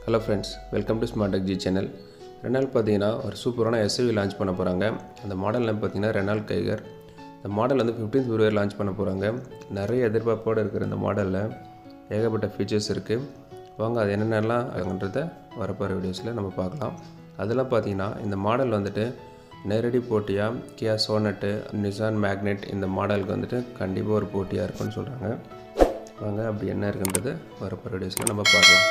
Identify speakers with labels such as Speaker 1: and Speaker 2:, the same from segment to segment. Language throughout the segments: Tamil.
Speaker 1: hello friends welcome to smart tech G channel Renault பார்த்தீங்கன்னா ஒரு சூப்பரான எஸ்யூவி லான்ச் பண்ண போகிறாங்க அந்த மாடல் நேம் பார்த்தீங்கன்னா ரெனால் கைகர் இந்த மாடல் வந்து 15th பிப்ரவரி லான்ச் பண்ண போகிறாங்க நிறைய எதிர்பார்ப்போடு இருக்கிற இந்த மாடலில் ஏகப்பட்ட ஃபீச்சர்ஸ் இருக்குது வாங்க அது என்னென்னலாம் அதுன்றத வரப்போகிற வீடியோஸில் நம்ம பார்க்கலாம் அதெல்லாம் பார்த்தீங்கன்னா இந்த மாடல் வந்துட்டு நேரடி போட்டியாக கியா சோனட்டு நிசான் மேக்னெட் இந்த மாடலுக்கு வந்துட்டு கண்டிப்பாக ஒரு போட்டியாக இருக்கும்னு சொல்கிறாங்க வாங்க அப்படி என்ன இருக்குன்றது வரப்போகிற வீடியோஸில் நம்ம பார்க்கலாம்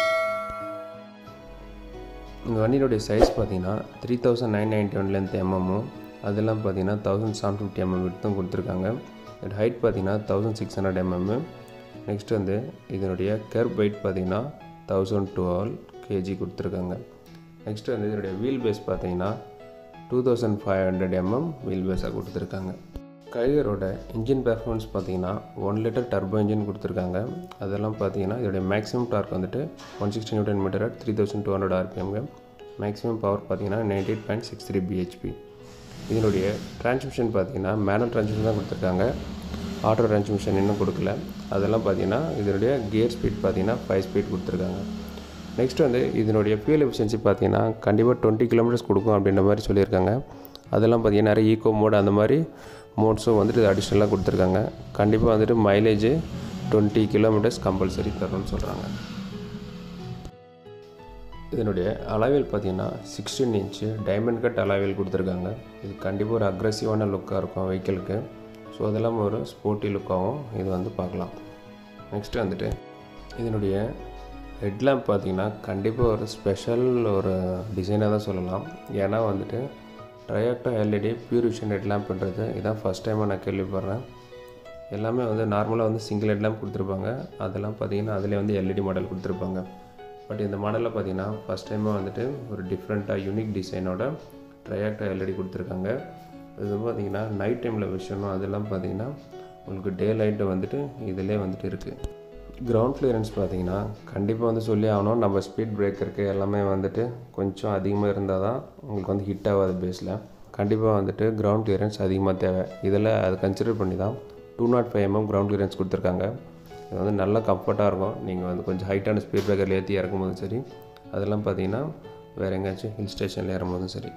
Speaker 1: இந்த வண்டியோடைய சைஸ் பார்த்தீங்கன்னா three thousand nine ninety one length எம்எம்மும் அதெல்லாம் பார்த்தீங்கன்னா தௌசண்ட் செவன் ஃபிஃப்டி எம்எம் விட்டும் கொடுத்துருக்காங்க இதோட ஹைட் பார்த்தீங்கன்னா thousand six hundred mm next வந்து இதனுடைய கர்ப் வெயிட் பார்த்தீங்கன்னா தௌசண்ட் டுவெல் கேஜி கொடுத்துருக்காங்க நெக்ஸ்ட் வந்து இதனுடைய வீல் பேஸ் பார்த்தீங்கன்னா two thousand five hundred mm wheel பேஸாக கொடுத்துருக்காங்க கைகரோட இன்ஜின் பெர்ஃபார்மன்ஸ் பார்த்தீங்கன்னா ஒன் லிட்டர் டர்போ இன்ஜின் கொடுத்துருக்காங்க அதெல்லாம் பார்த்தீங்கன்னா இதோடைய மேக்ஸிமம் டார்க் வந்துட்டு one sixty newton metre at three thousand two hundred ஆர்பிஎம்ங்க மேக்ஸிமம் பவர் பார்த்தீங்கன்னா ninety eight point six three BHP இதனுடைய டிரான்ஸ்மிஷன் பார்த்தீங்கன்னா மேனுவல் டிரான்ஸ்மிஷன் தான் கொடுத்துருக்காங்க ஆட்டோ டிரான்ஸ்மிஷன் இன்னும் கொடுக்கல அதெல்லாம் பார்த்தீங்கன்னா இதனுடைய கியர் ஸ்பீட் பார்த்தீங்கன்னா ஃபைவ் ஸ்பீட் கொடுத்துருக்காங்க நெக்ஸ்ட் வந்து இதனுடைய ஃபியூல் எஃபிஷியன்சி பார்த்தீங்கன்னா கண்டிப்பாக டுவெண்ட்டி கிலோமீட்டர்ஸ் கொடுக்கும் அப்படின்ற மாதிரி சொல்லியிருக்காங்க அதெல்லாம் பார்த்தீங்கன்னா நிறைய ஈகோ மோட் அந்த மாதிரி மோட்ஸும் வந்துட்டு இது அடிஷ்னலாக கொடுத்துருக்காங்க கண்டிப்பாக வந்துட்டு மைலேஜ் டுவெண்ட்டி கிலோமீட்டர்ஸ் கம்பல்சரி தரும்னு சொல்கிறாங்க இதனுடைய அளவில் பார்த்தீங்கன்னா சிக்ஸ்டீன் இன்ச்சு டைமண்ட் கட் அளவில் கொடுத்துருக்காங்க இது கண்டிப்பாக ஒரு அக்ரெசிவான லுக்காக இருக்கும் வெஹிக்கிளுக்கு ஸோ அதெல்லாம் ஒரு ஸ்போர்ட்டி லுக்காகவும் இது வந்து பார்க்கலாம் நெக்ஸ்ட்டு வந்துட்டு இதனுடைய ஹெட்லாம்ப் பார்த்தீங்கன்னா கண்டிப்பாக ஒரு ஸ்பெஷல் ஒரு டிசைனாக தான் சொல்லலாம் ஏன்னா வந்துட்டு ட்ரையாக்டோ எல்இடி பியூர் விஷன் ஹெட்லாம்ப்ன்றது இதான் ஃபஸ்ட் டைமாக நான் கேள்விப்படுறேன் எல்லாமே வந்து நார்மலாக வந்து சிங்கிள் ஹெட்லாம்ப் கொடுத்துருப்பாங்க அதெல்லாம் பார்த்தீங்கன்னா அதிலே வந்து எல்இடி மாடல் கொடுத்துருப்பாங்க பட் இந்த மாடலில் பார்த்தீங்கன்னா ஃபஸ்ட் டைமாக வந்துட்டு ஒரு டிஃப்ரெண்ட்டாக யூனிக் டிசைனோட ட்ரையாக்டோ எல்இடி கொடுத்துருக்காங்க இது பார்த்தீங்கன்னா நைட் டைமில் விஷயணும் அதெல்லாம் பார்த்தீங்கன்னா உங்களுக்கு டே லைட்டு வந்துட்டு இதிலே வந்துட்டு இருக்குது கிரவுண்ட் கிளியரன்ஸ் பார்த்தீங்கன்னா கண்டிப்பாக வந்து சொல்லி ஆகணும் நம்ம ஸ்பீட் பிரேக்கருக்கு எல்லாமே வந்துட்டு கொஞ்சம் அதிகமாக இருந்தால் தான் உங்களுக்கு வந்து ஹிட் ஆகாது பேஸில் கண்டிப்பாக வந்துட்டு கிரவுண்ட் கிளியரன்ஸ் அதிகமாக தேவை இதில் அது கன்சிடர் பண்ணி தான் two nought five mm ground clearance கொடுத்துருக்காங்க இது வந்து நல்ல கம்ஃபர்ட்டாக இருக்கும் நீங்கள் வந்து கொஞ்சம் ஹைட்டான ஸ்பீட் பிரேக்கரில் ஏற்றி இறக்கும்போதும் சரி அதெல்லாம் பார்த்தீங்கன்னா வேறு எங்கேயாச்சும் ஹில் ஸ்டேஷனில் இறங்கும்போதும் சரி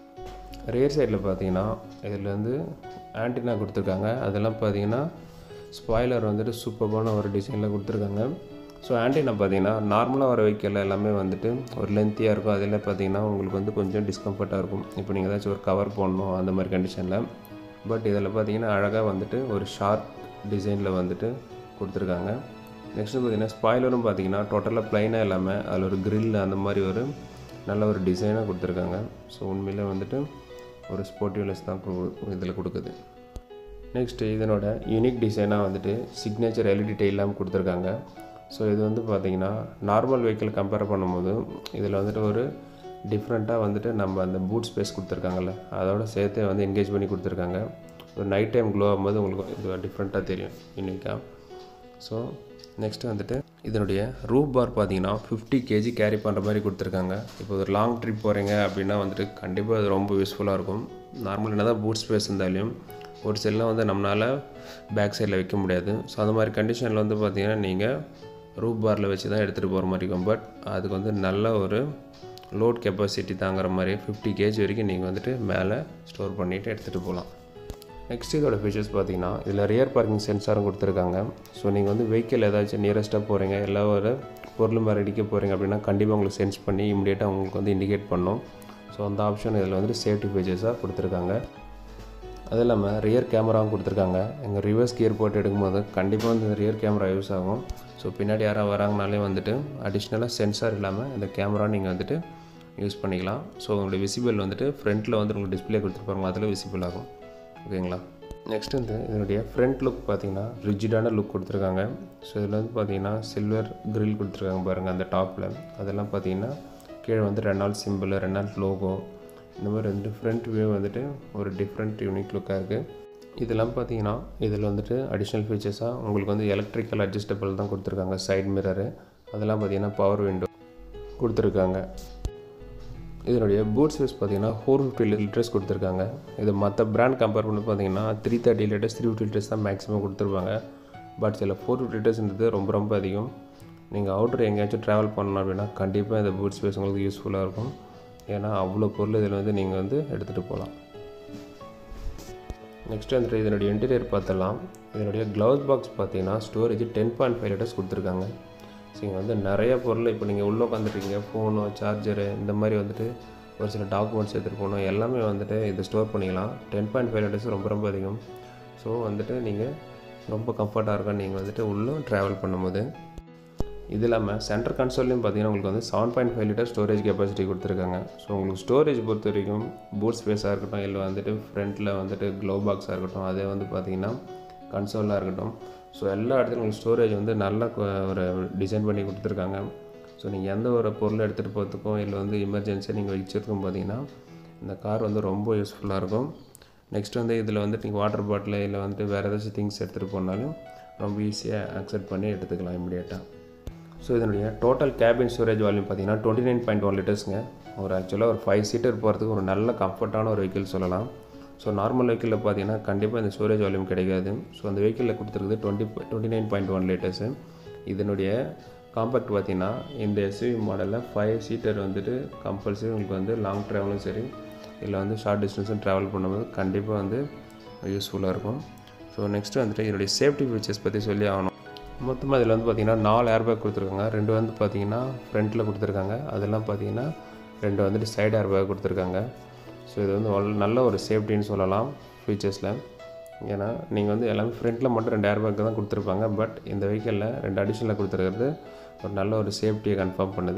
Speaker 1: ரியர் சைடில் பார்த்தீங்கன்னா இதில் வந்து ஆன்டினா கொடுத்துருக்காங்க அதெல்லாம் பார்த்தீங்கன்னா ஸ்பாய்லர் வந்துட்டு சூப்பரான ஒரு டிசைனில் கொடுத்துருக்காங்க ஸோ ஆன்டினா பார்த்தீங்கன்னா நார்மலாக வர வெஹிக்கிள் எல்லாமே வந்துட்டு ஒரு லென்த்தியாக இருக்கும் அதில் பார்த்தீங்கன்னா உங்களுக்கு வந்து கொஞ்சம் டிஸ்கம்ஃபர்ட்டாக இருக்கும் இப்போ நீங்கள் ஏதாச்சும் ஒரு கவர் போடணும் அந்த மாதிரி கண்டிஷனில் பட் இதில் பார்த்தீங்கன்னா அழகாக வந்துட்டு ஒரு ஷார்ப் டிசைனில் வந்துட்டு கொடுத்துருக்காங்க நெக்ஸ்ட்டு பார்த்தீங்கன்னா ஸ்பாய்லரும் பார்த்தீங்கன்னா டோட்டலாக ப்ளைனாக இல்லாமல் அதில் ஒரு grill அந்த மாதிரி ஒரு நல்ல ஒரு டிசைனாக கொடுத்துருக்காங்க ஸோ உண்மையிலே வந்துட்டு ஒரு ஸ்போர்ட்டிவ்லெஸ் தான் இதில் கொடுக்குது நெக்ஸ்ட்டு இதனோட யூனிக் டிசைனாக வந்துட்டு சிக்னேச்சர் எல்இடி டெய்லாம் கொடுத்துருக்காங்க ஸோ இது வந்து பார்த்திங்கன்னா நார்மல் வெஹிக்கிள் கம்பேர் பண்ணும்போது இதில் வந்துட்டு ஒரு டிஃப்ரெண்ட்டாக வந்துட்டு நம்ம அந்த பூட் ஸ்பேஸ் கொடுத்துருக்காங்கல்ல அதோட சேர்த்தே வந்து என்கேஜ் பண்ணி கொடுத்துருக்காங்க ஒரு நைட் டைம் க்ளோ ஆகும்போது உங்களுக்கு இது டிஃப்ரெண்ட்டாக தெரியும் யூனிக்காக ஸோ நெக்ஸ்ட்டு வந்துட்டு இதனுடைய ரூப் பார் பார்த்தீங்கன்னா ஃபிஃப்டி கேஜி கேரி பண்ணுற மாதிரி கொடுத்துருக்காங்க இப்போ ஒரு லாங் ட்ரிப் போகிறீங்க அப்படின்னா வந்துட்டு கண்டிப்பாக அது ரொம்ப யூஸ்ஃபுல்லாக இருக்கும் நார்மல் என்ன தான் பூட் ஸ்பேஸ் இருந்தாலையும் ஒரு செல்லம் வந்து நம்மளால் பேக் சைடில் வைக்க முடியாது ஸோ அந்த மாதிரி கண்டிஷனில் வந்து பார்த்தீங்கன்னா நீங்கள் ரூப் பாரில் வச்சு தான் எடுத்துகிட்டு போகிற மாதிரி இருக்கும் பட் அதுக்கு வந்து நல்ல ஒரு லோட் கெப்பாசிட்டி தாங்குற மாதிரி ஃபிஃப்டி கேஜி வரைக்கும் நீங்கள் வந்துட்டு மேலே ஸ்டோர் பண்ணிவிட்டு எடுத்துகிட்டு போகலாம் நெக்ஸ்ட் இதோட ஃபீச்சர்ஸ் பார்த்தீங்கன்னா இதில் ரியர் பார்க்கிங் சென்சாரும் கொடுத்துருக்காங்க ஸோ நீங்கள் வந்து வெஹிக்கிள் ஏதாச்சும் நியரஸ்ட்டாக போகிறீங்க எல்லா ஒரு பொருள் மாதிரி அடிக்க போகிறீங்க அப்படின்னா கண்டிப்பாக உங்களுக்கு சென்ஸ் பண்ணி இமிடியேட்டாக உங்களுக்கு வந்து இண்டிகேட் பண்ணும் ஸோ அந்த ஆப்ஷன் இதில் வந்துட்டு சேஃப்டி ஃபீச்சர்ஸாக கொடுத்துருக்காங்க அது இல்லாமல் ரியர் கேமராவும் கொடுத்துருக்காங்க எங்கள் ரிவர்ஸ் கியர் போட்டு எடுக்கும்போது கண்டிப்பாக வந்து இந்த ரியர் கேமரா யூஸ் ஆகும் ஸோ பின்னாடி யாராவது வராங்கனாலே வந்துட்டு அடிஷ்னலாக சென்சார் இல்லாமல் இந்த கேமரா நீங்கள் வந்துட்டு யூஸ் பண்ணிக்கலாம் ஸோ உங்களுடைய விசிபிள் வந்துட்டு ஃப்ரண்ட்டில் வந்து உங்களுக்கு டிஸ்பிளே கொடுத்துருப்பாங்க அதில் விசிபிள் ஆகும் ஓகேங்களா நெக்ஸ்ட் வந்து இதனுடைய ஃப்ரண்ட் லுக் பார்த்தீங்கன்னா ரிஜிடான லுக் கொடுத்துருக்காங்க ஸோ இதில் வந்து பார்த்தீங்கன்னா சில்வர் கிரில் கொடுத்துருக்காங்க பாருங்கள் அந்த டாப்பில் அதெல்லாம் பார்த்தீங்கன்னா கீழே வந்து ரெனால் சிம்பிள் ரெனால் லோகோ இந்த மாதிரி வந்துட்டு ஃப்ரண்ட் வியூ வந்துட்டு ஒரு டிஃப்ரெண்ட் யூனிக் லுக்காக இருக்குது இதெல்லாம் பார்த்தீங்கன்னா இதில் வந்துட்டு அடிஷ்னல் ஃபீச்சர்ஸாக உங்களுக்கு வந்து எலக்ட்ரிக்கல் அட்ஜஸ்டபிள் தான் கொடுத்துருக்காங்க சைட் மிரரு அதெல்லாம் பார்த்தீங்கன்னா பவர் விண்டோ கொடுத்துருக்காங்க இதனுடைய பூட் ஸ்பேஸ் பார்த்தீங்கன்னா ஃபோர் ஃபிஃப்டி லிட்டர்ஸ் கொடுத்துருக்காங்க இது மற்ற பிராண்ட் கம்பேர் பண்ணி பார்த்தீங்கன்னா three thirty litres three fifty litres தான் மேக்ஸிமம் கொடுத்துருப்பாங்க பட் சில ஃபோர் ஃபிஃப்டி லிட்டர்ஸ்ன்றது ரொம்ப ரொம்ப அதிகம் நீங்கள் அவுட்டர் எங்கேயாச்சும் ட்ராவல் பண்ணணும் அப்படின்னா கண்டிப்பாக இந்த பூட் ஸ்பேஸ் உங்களுக்கு யூஸ்ஃபுல்லாக இருக்கும் ஏன்னா அவ்வளோ பொருள் இதில் வந்து நீங்கள் வந்து எடுத்துகிட்டு போகலாம் நெக்ஸ்ட் வந்துட்டு இதனுடைய இன்டீரியர் பார்த்தலாம் இதனுடைய க்ளவுஸ் பாக்ஸ் பார்த்தீங்கன்னா storage ten point five litres கொடுத்துருக்காங்க ஸோ இங்கே வந்து நிறைய பொருள் இப்போ நீங்கள் உள்ளே உட்காந்துருக்கீங்க ஃபோனு சார்ஜரு இந்த மாதிரி வந்துட்டு ஒரு சில டாக்குமெண்ட்ஸ் எடுத்துகிட்டு போகணும் எல்லாமே வந்துட்டு இது ஸ்டோர் பண்ணிக்கலாம் டென் பாயிண்ட் ஃபைவ் லிட்டர்ஸ் ரொம்ப ரொம்ப அதிகம் ஸோ வந்துட்டு நீங்கள் ரொம்ப கம்ஃபர்ட்டாக இருக்கும் நீங்கள் வந்துட்டு உள்ளே ட்ராவல் பண்ணும்போது இது இல்லாமல் சென்டர் கன்சோல்லையும் பார்த்தீங்கன்னா உங்களுக்கு வந்து seven point five litre storage capacity கொடுத்துருக்காங்க ஸோ உங்களுக்கு ஸ்டோரேஜ் பொறுத்த வரைக்கும் பூட் ஸ்பேஸாக இருக்கட்டும் இல்லை வந்துட்டு ஃப்ரண்ட்டில் வந்துட்டு க்ளோ பாக்ஸாக இருக்கட்டும் அதே வந்து பார்த்தீங்கன்னா கன்சோலாக இருக்கட்டும் ஸோ எல்லா இடத்துலையும் உங்களுக்கு ஸ்டோரேஜ் வந்து நல்ல ஒரு டிசைன் பண்ணி கொடுத்துருக்காங்க ஸோ நீங்கள் எந்த ஒரு பொருளை எடுத்துகிட்டு போகிறதுக்கும் இல்லை வந்து எமர்ஜென்சியாக நீங்கள் வச்சுருக்கும் பார்த்தீங்கன்னா இந்த கார் வந்து ரொம்ப யூஸ்ஃபுல்லாக இருக்கும் நெக்ஸ்ட் வந்து இதில் வந்துட்டு நீங்கள் வாட்டர் பாட்டில் இல்லை வந்துட்டு வேறு ஏதாச்சும் திங்ஸ் எடுத்துகிட்டு போனாலும் ரொம்ப ஈஸியாக அக்செப்ட் பண்ணி எடுத்துக்கலாம் இமீடியட்டாக ஸோ இதனுடைய டோட்டல் கேபின் ஸ்டோரேஜ் வால்யூம் பார்த்தீங்கன்னா டுவெண்ட்டி நைன் பாயிண்ட் ஒன் லிட்டர்ஸ்ங்க ஒரு ஆக்சுவலாக ஒரு ஃபைவ் சீட்டர் போகிறதுக்கு ஒரு நல்ல கம்ஃபர்ட்டான ஒரு வெஹிக்கிள் சொல்லலாம் ஸோ நார்மல் வெஹிக்கிளில் பார்த்தீங்கன்னா கண்டிப்பாக இந்த ஸ்டோரேஜ் வால்யூம் கிடைக்காது ஸோ அந்த வெஹிக்கிளில் கொடுத்துருக்குது twenty twenty nine point one litres இதனுடைய காம்பேக்ட் பார்த்தீங்கன்னா இந்த எஸ்யூவி மாடலில் ஃபைவ் சீட்டர் வந்துட்டு கம்பல்சரி உங்களுக்கு வந்து லாங் ட்ராவலும் சரி இல்லை வந்து ஷார்ட் டிஸ்டன்ஸும் ட்ராவல் பண்ணும்போது கண்டிப்பாக வந்து யூஸ்ஃபுல்லாக இருக்கும் ஸோ நெக்ஸ்ட்டு வந்துட்டு இதனுடைய சேஃப்டி ஃபீச்சர்ஸ் பற்றி சொல்லி ஆகணும் மொத்தமாக இதில் வந்து பார்த்திங்கன்னா நாலு ஏர்பேக் கொடுத்துருக்காங்க ரெண்டு வந்து பார்த்திங்கன்னா ஃப்ரண்ட்டில் கொடுத்துருக்காங்க அதெல்லாம் பார்த்திங்கன்னா ரெண்டு வந்துட்டு சைடு ஏர்பேக் கொடுத்துருக்காங்க ஸோ இது வந்து ஒல்- நல்ல ஒரு சேஃப்டின்னு சொல்லலாம் ஃபீச்சர்ஸில் ஏன்னா நீங்கள் வந்து எல்லாமே ஃப்ரண்ட்டில் மட்டும் ரெண்டு ஏர்பேக் தான் கொடுத்துருப்பாங்க பட் இந்த வெஹிக்கிளில் ரெண்டு அடிஷனலாக கொடுத்துருக்கிறது ஒரு நல்ல ஒரு சேஃப்டியை கன்ஃபார்ம் பண்ணுது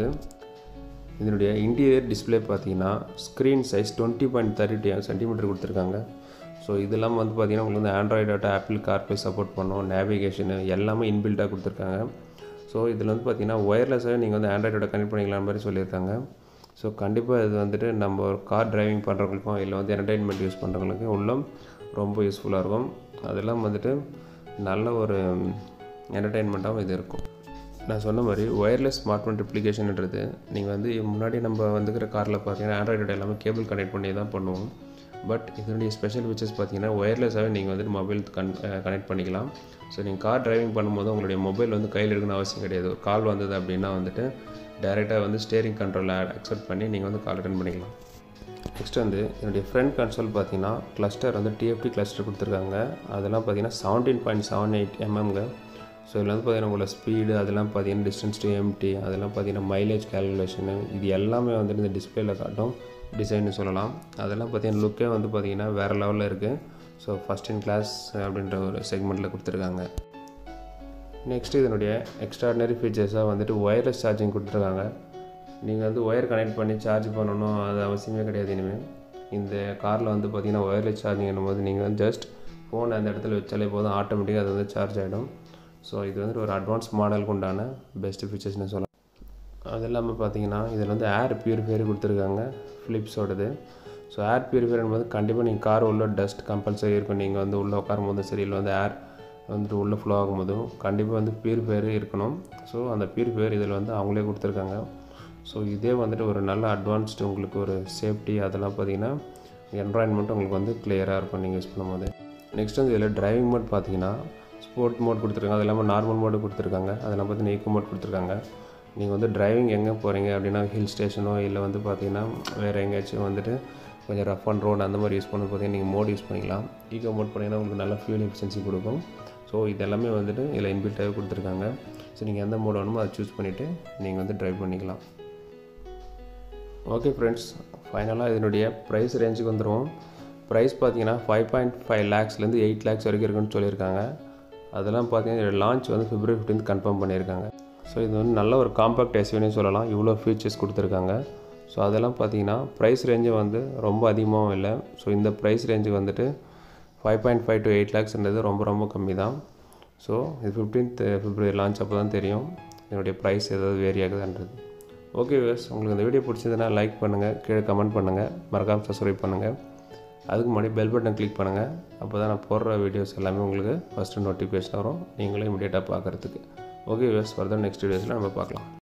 Speaker 1: இதனுடைய இன்டீரியர் டிஸ்ப்ளே பார்த்தீங்கன்னா screen size twenty point thirty centimetre கொடுத்துருக்காங்க ஸோ இதெல்லாம் வந்து பார்த்தீங்கன்னா உங்களுக்கு வந்து Android Auto Apple CarPlay support பண்ணும் நேவிகேஷனு எல்லாமே இன்பில்ட்டாக கொடுத்துருக்காங்க ஸோ இதில் வந்து பார்த்தீங்கன்னா ஒயர்லெஸ்ஸாக நீங்கள் வந்து ஆண்ட்ராய்டோட கனெக்ட் பண்ணிக்கலாம் மாதிரி சொல்லியிருக்காங்க ஸோ கண்டிப்பாக இது வந்துட்டு நம்ம ஒரு கார் டிரைவிங் பண்ணுறவங்களுக்கும் இல்லை வந்து என்டர்டெயின்மெண்ட் யூஸ் பண்ணுறவங்களுக்கும் உள்ளம் ரொம்ப யூஸ்ஃபுல்லாக இருக்கும் அதெல்லாம் வந்துட்டு நல்ல ஒரு என்டர்டெயின்மெண்ட்டாகவும் இது இருக்கும் நான் சொன்ன மாதிரி ஒயர்லெஸ் ஸ்மார்ட் ஃபோன் ரிப்ளிகேஷன்ன்றது நீங்கள் வந்து முன்னாடி நம்ம வந்துக்கிற காரில் பார்த்தீங்கன்னா ஆண்ட்ராய்டு எல்லாமே கேபிள் கனெக்ட் பண்ணி தான் பண்ணுவோம் பட் இதனுடைய ஸ்பெஷல் ஃபீச்சர்ஸ் பார்த்தீங்கன்னா ஒயர்லெஸ்ஸாகவே நீங்கள் வந்துட்டு மொபைல் கன் கனெக்ட் பண்ணிக்கலாம் ஸோ நீங்கள் கார் டிரைவிங் பண்ணும்போது உங்களுடைய மொபைல் வந்து கையில் எடுக்கணும் அவசியம் கிடையாது ஒரு கால் வந்தது அப்படின்னா வந்துட்டு டேரெக்டாக வந்து ஸ்டேரிங் கண்ட்ரோலில் அக்செப்ட் பண்ணி நீங்கள் வந்து கால் அட்டன் பண்ணிக்கலாம் நெக்ஸ்ட் வந்து என்னுடைய ஃப்ரண்ட் கன்சோல் பார்த்தீங்கன்னா கிளஸ்டர் வந்து டிஎஃப்டி கிளஸ்டர் கொடுத்துருக்காங்க அதெல்லாம் பார்த்தீங்கன்னா செவன்டீன் பாயிண்ட் செவன் எயிட் எம்எம்ங்க ஸோ இதில் வந்து பார்த்தீங்கன்னா உங்களோட ஸ்பீடு அதெல்லாம் பார்த்தீங்கன்னா டிஸ்டன்ஸ் டு எம்டி அதெல்லாம் பார்த்தீங்கன்னா மைலேஜ் கேல்குலேஷனு இது எல்லாமே வந்துட்டு இந்த டிஸ்பிளேல காட்டும் டிசைன்னு சொல்லலாம் அதெல்லாம் பார்த்தீங்கன்னா லுக்கே வந்து பார்த்தீங்கன்னா வேறு லெவலில் இருக்குது ஸோ ஃபஸ்ட் இன் கிளாஸ் அப்படின்ற ஒரு செக்மெண்ட்டில் கொடுத்துருக்காங்க நெக்ஸ்ட் இதனுடைய எக்ஸ்ட்ராடினரி ஃபீச்சர்ஸாக வந்துட்டு ஒயர்லெஸ் சார்ஜிங் கொடுத்துருக்காங்க நீங்கள் வந்து ஒயர் கனெக்ட் பண்ணி சார்ஜ் பண்ணணும் அது அவசியமே கிடையாது இனிமேல் இந்த காரில் வந்து பார்த்தீங்கன்னா ஒயர்லெஸ் சார்ஜிங் போது நீங்கள் வந்து ஜஸ்ட் ஃபோன் அந்த இடத்துல வச்சாலே போதும் ஆட்டோமேட்டிக்காக அது வந்து சார்ஜ் ஆகிடும் ஸோ இது வந்து ஒரு அட்வான்ஸ் மாடலுக்கு உண்டான பெஸ்ட் ஃபீச்சர்ஸ்னு சொல்லலாம் அது இல்லாமல் பார்த்தீங்கன்னா இதில் வந்து ஏர் பியூரிஃபையர் கொடுத்துருக்காங்க ஃபிலிப்ஸோடது ஸோ ஏர் பியூரிஃபையர் போது கண்டிப்பாக நீங்கள் கார் உள்ள டஸ்ட் கம்பல்சரி இருக்கும் நீங்கள் வந்து உள்ளே உட்காரும் போதும் சரி இல்லை வந்து ஏர் வந்துட்டு உள்ளே ஃப்ளோ ஆகும்போதும் கண்டிப்பாக வந்து பியூரிஃபையர் இருக்கணும் ஸோ அந்த பியூரிஃபையர் இதில் வந்து அவங்களே கொடுத்துருக்காங்க ஸோ இதே வந்துட்டு ஒரு நல்ல அட்வான்ஸ்டு உங்களுக்கு ஒரு சேஃப்டி அதெல்லாம் பார்த்தீங்கன்னா என்வரான்மெண்ட் உங்களுக்கு வந்து கிளியராக இருக்கும் நீங்கள் யூஸ் பண்ணும்போது நெக்ஸ்ட் வந்து இதில் டிரைவிங் மோட் பார்த்தீங்கன்னா ஸ்போர்ட் மோட் கொடுத்துருக்காங்க அது இல்லாமல் நார்மல் மோடு கொடுத்துருக்காங்க அதெல்லாம் பார்த்தீங்கன்னா ஈக்கோ மோட் கொடுத்துருக்காங்க நீங்கள் வந்து டிரைவிங் எங்கே போகிறீங்க அப்படின்னா ஹில் ஸ்டேஷனோ இல்லை வந்து பார்த்தீங்கன்னா வேறு எங்கேயாச்சும் வந்துட்டு கொஞ்சம் ரஃப் அண்ட் ரோடு அந்த மாதிரி யூஸ் பண்ண பார்த்தீங்கன்னா நீங்கள் மோட் யூஸ் பண்ணிக்கலாம் ஈகோ மோட் பண்ணிங்கன்னா உங்களுக்கு நல்ல ஃபியூல் எஃபிஷியன்சி கொடுக்கும் ஸோ இது எல்லாமே வந்துட்டு இதில் இன்பில்ட்டாகவே கொடுத்துருக்காங்க ஸோ நீங்கள் எந்த மோட் வேணுமோ அதை சூஸ் பண்ணிவிட்டு நீங்கள் வந்து ட்ரைவ் பண்ணிக்கலாம் ஓகே ஃப்ரெண்ட்ஸ் ஃபைனலாக இதனுடைய ப்ரைஸ் ரேஞ்சுக்கு வந்துடுவோம் ப்ரைஸ் பார்த்தீங்கன்னா ஃபைவ் பாயிண்ட் ஃபைவ் லேக்ஸ்லேருந்து எயிட் லேக்ஸ் வரைக்கும் இருக்குன்னு சொல்லியிருக்காங்க அதெல்லாம் பார்த்தீங்கன்னா லான்ச் வந்து பிப்ரவரி ஃபிஃப்டீன்த் கன்ஃபார்ம் பண்ணியிருக்காங்க ஸோ இது வந்து நல்ல ஒரு காம்பாக்ட் எஸ்யூனே சொல்லலாம் இவ்வளோ ஃபீச்சர்ஸ் கொடுத்துருக்காங்க ஸோ அதெல்லாம் பார்த்தீங்கன்னா ப்ரைஸ் ரேஞ்சு வந்து ரொம்ப அதிகமாகவும் இல்லை ஸோ இந்த ப்ரைஸ் ரேஞ்சுக்கு வந்துட்டு five point five to eight லேக்ஸ்ன்றது ரொம்ப ரொம்ப கம்மி தான் ஸோ இது ஃபிஃப்டீன்த் பிப்ரவரி லான்ச் அப்போ தான் தெரியும் இதனுடைய ப்ரைஸ் ஏதாவது வேரி ஆகுதுன்றது ஓகே வியர்ஸ் உங்களுக்கு இந்த வீடியோ பிடிச்சதுன்னா லைக் பண்ணுங்கள் கீழே கமெண்ட் பண்ணுங்கள் மறக்காமல் சப்ஸ்கிரைப் பண்ணுங்கள் அதுக்கு முன்னாடி பெல் பட்டன் கிளிக் பண்ணுங்கள் அப்போ தான் நான் போடுற வீடியோஸ் எல்லாமே உங்களுக்கு ஃபஸ்ட்டு நோட்டிஃபிகேஷன் வரும் நீங்களும் இமீடியட்டாக பார்க்குறதுக்கு ஓகே வியர்ஸ் ஃபர்தர் நெக்ஸ்ட் வீடியோஸில் நம்ம பார்க்கலாம்